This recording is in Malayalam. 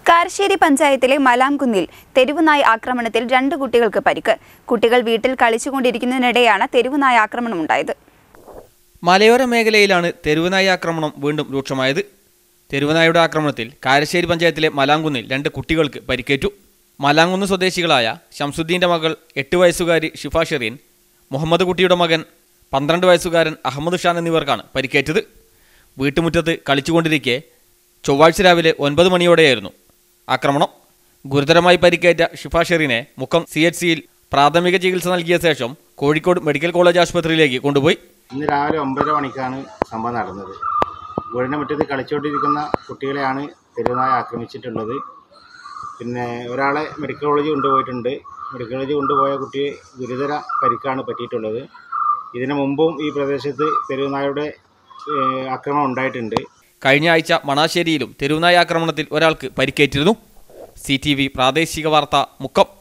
കാരശ്ശേരി പഞ്ചായത്തിലെ മലാംകുന്നിൽ തെരുവുനായ ആക്രമണത്തിൽ രണ്ട് കുട്ടികൾക്ക് പരിക്ക് കുട്ടികൾ വീട്ടിൽ കളിച്ചുകൊണ്ടിരിക്കുന്നതിനിടെയാണ് തെരുവുനായ ആക്രമണമുണ്ടായത് മലയോര മേഖലയിലാണ് തെരുവുനായ ആക്രമണം വീണ്ടും രൂക്ഷമായത് തെരുവുനായുടെ ആക്രമണത്തിൽ കാരശ്ശേരി പഞ്ചായത്തിലെ മലാങ്കുന്നിൽ രണ്ട് കുട്ടികൾക്ക് പരിക്കേറ്റു മലാങ്കുന്ന് സ്വദേശികളായ ഷംസുദ്ദീൻ്റെ മകൾ എട്ട് വയസ്സുകാരി ഷിഫ ഷെറീൻ മുഹമ്മദ് കുട്ടിയുടെ മകൻ പന്ത്രണ്ട് വയസ്സുകാരൻ അഹമ്മദ് ഷാൻ എന്നിവർക്കാണ് പരിക്കേറ്റത് വീട്ടുമുറ്റത്ത് കളിച്ചുകൊണ്ടിരിക്കെ ചൊവ്വാഴ്ച രാവിലെ ഒൻപത് മണിയോടെയായിരുന്നു ആക്രമണം ഗുരുതരമായി പരിക്കേറ്റ ഷിഫ ഷെറീനെ മുക്കം സി എച്ച് സിയിൽ പ്രാഥമിക ചികിത്സ നൽകിയ ശേഷം കോഴിക്കോട് മെഡിക്കൽ കോളേജ് ആശുപത്രിയിലേക്ക് കൊണ്ടുപോയി ഇന്ന് രാവിലെ ഒമ്പതര മണിക്കാണ് സംഭവം നടന്നത് വീടിൻ്റെ മുറ്റത്ത് കളിച്ചുകൊണ്ടിരിക്കുന്ന കുട്ടികളെയാണ് തെരുവുനായ ആക്രമിച്ചിട്ടുള്ളത് പിന്നെ ഒരാളെ മെഡിക്കൽ കോളേജ് കൊണ്ടുപോയിട്ടുണ്ട് മെഡിക്കൽ കോളേജ് കൊണ്ടുപോയ കുട്ടിയെ ഗുരുതര പരിക്കാണ് പറ്റിയിട്ടുള്ളത് ഇതിനു മുമ്പും ഈ പ്രദേശത്ത് തെരുവുനായുടെ ഏഹ്, ആക്രമണം ഉണ്ടായിട്ടുണ്ട് കഴിഞ്ഞ ആഴ്ച മണാശ്ശേരിയിലും തെരുവുനായ ആക്രമണത്തിൽ ഒരാൾക്ക് പരിക്കേറ്റിരുന്നു സി ടി വി പ്രാദേശിക വാർത്ത മുക്കം